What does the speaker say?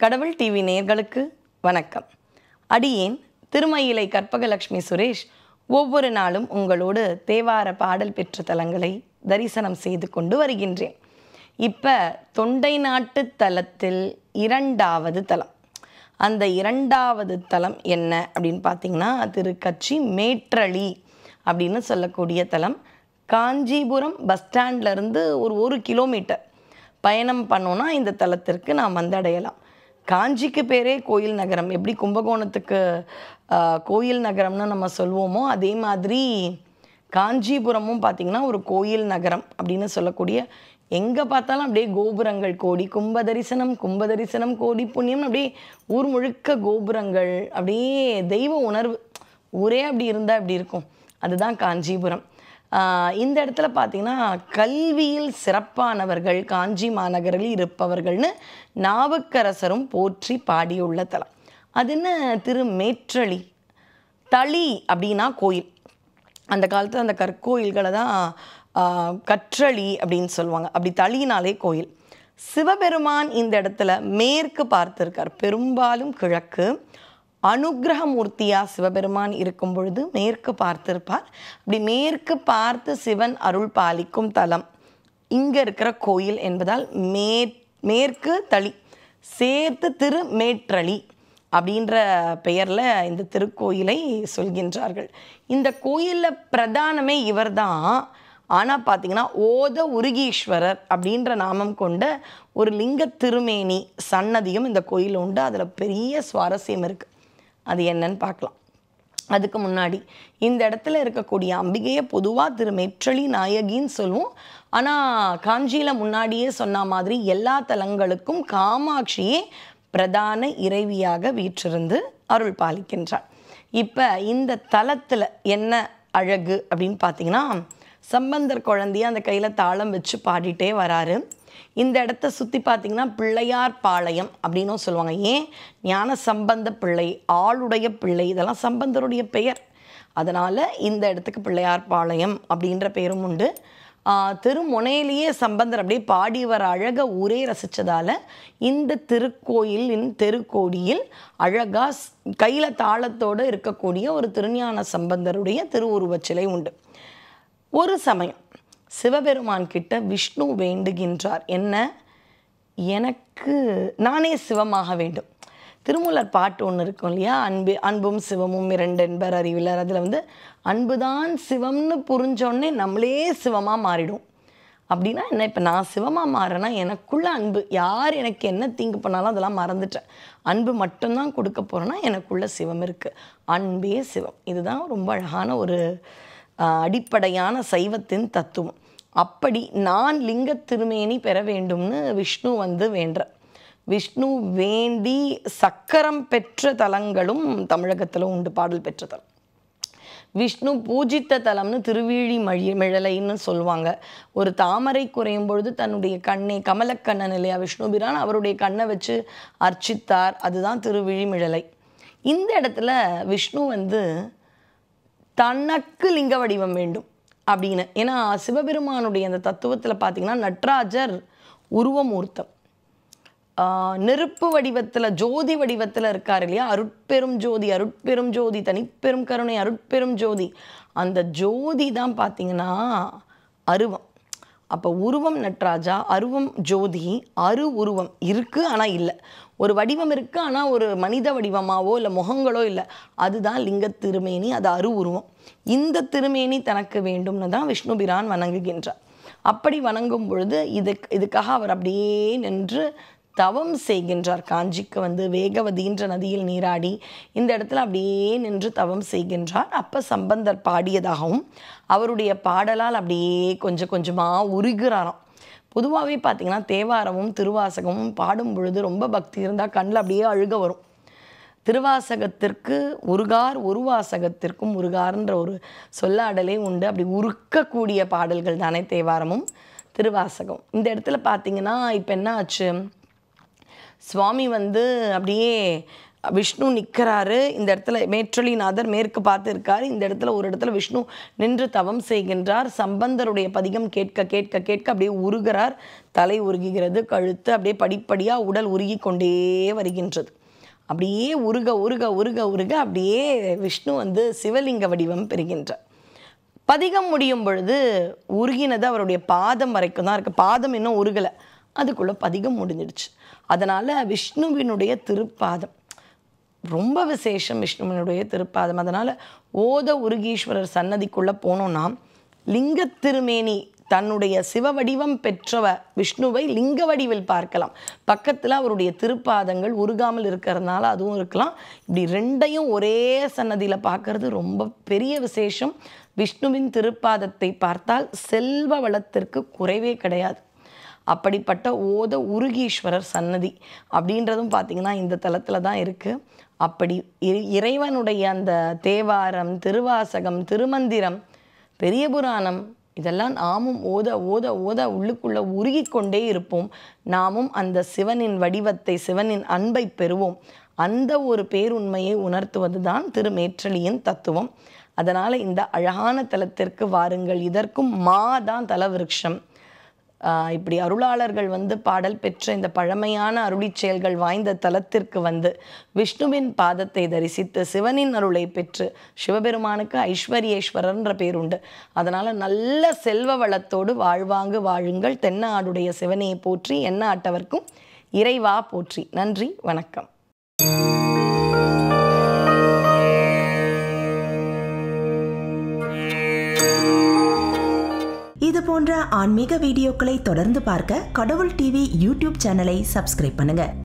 கடவுள் டிவி நேயர்களுக்கு வணக்கம் அடியேன் திருமயிலை கற்பகலட்சுமி சுரேஷ் ஒவ்வொரு நாளும் உங்களோடு தேவார பாடல் பெற்ற தலங்களை தரிசனம் செய்து கொண்டு வருகின்றேன் இப்போ தொண்டை நாட்டு தலத்தில் இரண்டாவது தலம் அந்த இரண்டாவது தலம் என்ன அப்படின்னு பார்த்தீங்கன்னா திருக்கட்சி மேற்றளி அப்படின்னு சொல்லக்கூடிய தலம் காஞ்சிபுரம் பஸ் ஸ்டாண்ட்லேருந்து ஒரு ஒரு கிலோமீட்டர் பயணம் பண்ணோன்னா இந்த தலத்திற்கு நாம் வந்தடையலாம் காஞ்சிக்கு பேரே கோயில் நகரம் எப்படி கும்பகோணத்துக்கு ஆஹ், கோயில் நகரம்னு நம்ம சொல்லுவோமோ அதே மாதிரி காஞ்சிபுரமும் பார்த்திங்கன்னா ஒரு கோயில் நகரம் அப்படின்னு சொல்லக்கூடிய எங்கே பார்த்தாலும் அப்படியே கோபுரங்கள் கோடி கும்ப தரிசனம் கும்ப தரிசனம் கோடி புண்ணியம் அப்படியே ஊர் முழுக்க கோபுரங்கள் அப்படியே தெய்வ உணர்வு ஊரே அப்படி இருந்தால் அப்படி இருக்கும் அதுதான் காஞ்சிபுரம் ஆஹ் இந்த இடத்துல பார்த்தீங்கன்னா கல்வியில் சிறப்பானவர்கள் காஞ்சி மாநகரில் இருப்பவர்கள்னு நாவுக்கரசரும் போற்றி பாடியுள்ள தலம் அது என்ன திரு மேற்றளி தளி அப்படின்னா கோயில் அந்த காலத்தில் அந்த கற்கோயில்களை தான் ஆஹ், கற்றளி அப்படின்னு சொல்லுவாங்க அப்படி தளினாலே கோயில் சிவபெருமான் இந்த இடத்துல மேற்கு பார்த்திருக்கார் பெரும்பாலும் கிழக்கு அனுக்கிரகமூர்த்தியா சிவபெருமான் இருக்கும் பொழுது மேற்கு பார்த்திருப்பார் அப்படி மேற்கு பார்த்து சிவன் அருள் பாலிக்கும் தலம் இங்கே இருக்கிற கோயில் என்பதால் மே மேற்கு தளி சேர்த்து திரு மேற்றளி அப்படின்ற பெயரில் இந்த திருக்கோயிலை சொல்கின்றார்கள் இந்த கோயிலில் பிரதானமே இவர்தான் ஆனால் பார்த்தீங்கன்னா ஓத உருகீஸ்வரர் அப்படின்ற நாமம் கொண்ட ஒரு லிங்க திருமேனி சன்னதியும் இந்த கோயில் உண்டு அதில் பெரிய சுவாரஸ்யம் இருக்குது அது என்னன்னு பார்க்கலாம் அதுக்கு முன்னாடி இந்த இடத்துல இருக்கக்கூடிய அம்பிகையை பொதுவாக திரு மெற்றளி நாயகின்னு சொல்லுவோம் ஆனால் காஞ்சியில் முன்னாடியே சொன்ன மாதிரி எல்லா தலங்களுக்கும் காமாட்சியே பிரதான இறைவியாக வீற்றிருந்து அருள் பாலிக்கின்றாள் இப்போ இந்த தலத்தில் என்ன அழகு அப்படின்னு பார்த்தீங்கன்னா சம்பந்தர் குழந்தைய அந்த கையில் தாளம் வச்சு பாடிட்டே வராரு இந்த இடத்த சுற்றி பார்த்தீங்கன்னா பிள்ளையார் பாளையம் அப்படின்னும் சொல்லுவாங்க ஏன் ஞான சம்பந்த பிள்ளை ஆளுடைய பிள்ளை இதெல்லாம் சம்பந்தருடைய பெயர் அதனால் இந்த இடத்துக்கு பிள்ளையார் பாளையம் அப்படின்ற பெயரும் உண்டு ஆஹ் திருமுனையிலேயே சம்பந்தர் அப்படியே பாடி வர அழக ஊரே ரசித்ததால் இந்த திருக்கோயிலின் தெருக்கோடியில் அழகா கையில் தாளத்தோடு இருக்கக்கூடிய ஒரு திருஞான சம்பந்தருடைய திருவுருவச் சிலை உண்டு ஒரு சமயம் சிவபெருமான் கிட்ட விஷ்ணு வேண்டுகின்றார் என்ன எனக்கு நானே சிவமாக வேண்டும் திருமூலர் பாட்டு ஒன்று இருக்கும் இல்லையா அன்பு அன்பும் சிவமும் இரண்டென்பர் அறிவிலர் அதில் வந்து அன்புதான் சிவம்னு புரிஞ்சோடனே நம்மளே சிவமாக மாறிடும் அப்படின்னா என்ன இப்போ நான் சிவமாக மாறேன்னா எனக்குள்ள அன்பு யார் எனக்கு என்ன தீங்கு பண்ணாலும் அதெல்லாம் மறந்துட்டேன் அன்பு மட்டும்தான் கொடுக்க போகிறேன்னா எனக்குள்ள சிவம் இருக்குது அன்பே சிவம் இதுதான் ரொம்ப அழகான ஒரு ஆஹ், அடிப்படையான சைவத்தின் தத்துவம் அப்படி நான் லிங்க திருமேனி பெற வேண்டும்னு விஷ்ணு வந்து வேண்டுற விஷ்ணு வேண்டி சக்கரம் பெற்ற தலங்களும் தமிழகத்தில் உண்டு பாடல் பெற்ற தலம் விஷ்ணு பூஜித்த தலம்னு திருவிழி மழி மிழலைன்னு சொல்லுவாங்க ஒரு தாமரை குறையும் பொழுது தன்னுடைய கண்ணை கமலக்கண்ணன் இல்லையா விஷ்ணுபிரான் அவருடைய கண்ணை வச்சு அர்ச்சித்தார் அதுதான் திருவிழிமிழலை இந்த இடத்துல விஷ்ணு வந்து தனக்கு லிங்க வடிவம் வேண்டும் அப்படின்னு ஏன்னா சிவபெருமானுடைய அந்த தத்துவத்தில் பார்த்தீங்கன்னா நட்ராஜர் உருவமூர்த்தம் ஆஹ் நெருப்பு வடிவத்தில் ஜோதி வடிவத்தில் இருக்கார் இல்லையா அருட்பெரும் ஜோதி அருட்பெரும் ஜோதி தனிப்பெரும் கருணை அருட்பெரும் ஜோதி அந்த ஜோதி தான் பார்த்தீங்கன்னா அருவம் அப்போ உருவம் நட்ராஜா அருவம் ஜோதி அரு உருவம் இருக்குது ஆனால் இல்லை ஒரு வடிவம் இருக்குது ஆனால் ஒரு மனித வடிவமாவோ இல்லை முகங்களோ இல்லை அதுதான் லிங்க திருமேனி அது அரு உருவம் இந்த திருமேனி தனக்கு வேண்டும்னு தான் விஷ்ணுபிரான் வணங்குகின்றார் அப்படி வணங்கும் பொழுது இதுக்கு இதுக்காக அவர் அப்படியே நின்று தவம் செய்கின்றார் காஞ்சிக்கு வந்து வேகவதின்ற நதியில் நீராடி இந்த இடத்துல அப்படியே நின்று தவம் செய்கின்றார் அப்போ சம்பந்தர் பாடியதாகவும் அவருடைய பாடலால் அப்படியே கொஞ்சம் கொஞ்சமாக உருகிறாராம் பொதுவாகவே பார்த்தீங்கன்னா தேவாரமும் திருவாசகமும் பாடும் பொழுது ரொம்ப பக்தி இருந்தால் கண்ணில் அப்படியே அழுக வரும் திருவாசகத்திற்கு உருகார் உருவாசகத்திற்கும் உருகார்ன்ற ஒரு சொல்லாடலே உண்டு அப்படி உருக்கக்கூடிய பாடல்கள் தானே தேவாரமும் திருவாசகம் இந்த இடத்துல பார்த்தீங்கன்னா இப்போ என்ன ஆச்சு சுவாமி வந்து அப்படியே விஷ்ணு நிற்கிறாரு இந்த இடத்துல மேற்றலிநாதர் மேற்கு பார்த்து இருக்காரு இந்த இடத்துல ஒரு இடத்துல விஷ்ணு நின்று தவம் செய்கின்றார் சம்பந்தருடைய பதிகம் கேட்க கேட்க கேட்க அப்படியே உருகிறார் தலை உருகுகிறது கழுத்து அப்படியே படிப்படியாக உடல் உருகி கொண்டே வருகின்றது அப்படியே உருக உருக உருக உருக அப்படியே விஷ்ணு வந்து சிவலிங்க வடிவம் பெறுகின்றார் பதிகம் முடியும் பொழுது உருகினது அவருடைய பாதம் வரைக்கும் தான் இருக்குது பாதம் இன்னும் உருகலை அதுக்குள்ளே பதிகம் முடிஞ்சிடுச்சு அதனால் விஷ்ணுவினுடைய திருப்பாதம் ரொம்ப விசேஷம் விஷ்ணுவினுடைய திருப்பாதம் அதனால் ஓத உருகீஸ்வரர் சன்னதிக்குள்ளே போனோம்னா லிங்க திருமேனி தன்னுடைய சிவ வடிவம் பெற்றவ விஷ்ணுவை லிங்க வடிவில் பார்க்கலாம் பக்கத்தில் அவருடைய திருப்பாதங்கள் உருகாமல் இருக்கிறதுனால அதுவும் இருக்கலாம் இப்படி ரெண்டையும் ஒரே சன்னதியில் பார்க்கறது ரொம்ப பெரிய விசேஷம் விஷ்ணுவின் திருப்பாதத்தை பார்த்தால் செல்வ வளத்திற்கு குறைவே கிடையாது அப்படிப்பட்ட ஓத உருகீஸ்வரர் சன்னதி அப்படின்றதும் பார்த்திங்கன்னா இந்த தலத்தில் தான் இருக்குது அப்படி இ- இறைவனுடைய அந்த தேவாரம் திருவாசகம் திருமந்திரம் பெரிய புராணம் இதெல்லாம் நாமும் ஓத ஓத ஓத உள்ளுக்குள்ள உருகி கொண்டே இருப்போம் நாமும் அந்த சிவனின் வடிவத்தை சிவனின் அன்பை பெறுவோம் அந்த ஒரு பேருண்மையை உணர்த்துவது தான் திருமேற்றலியின் தத்துவம் அதனால் இந்த அழகான தலத்திற்கு வாருங்கள் இதற்கும் மா தான் தலவிருட்சம் ஆஹ் இப்படி அருளாளர்கள் வந்து பாடல் பெற்ற இந்த பழமையான அருளிச் செயல்கள் வாய்ந்த தலத்திற்கு வந்து விஷ்ணுவின் பாதத்தை தரிசித்து சிவனின் அருளை பெற்று சிவபெருமானுக்கு ஐஸ்வர்யேஸ்வரர்ன்ற பேர் உண்டு அதனால் நல்ல செல்வ வளத்தோடு வாழ்வாங்கு வாழுங்கள் தென்னாடுடைய சிவனையை போற்றி என்ன ஆட்டவர்க்கும் இறைவா போற்றி நன்றி வணக்கம் இது போன்ற ஆன்மீக வீடியோக்களை தொடர்ந்து பார்க்க கடவுள் டிவி யூடியூப் சேனலை சப்ஸ்கிரைப் பண்ணுங்க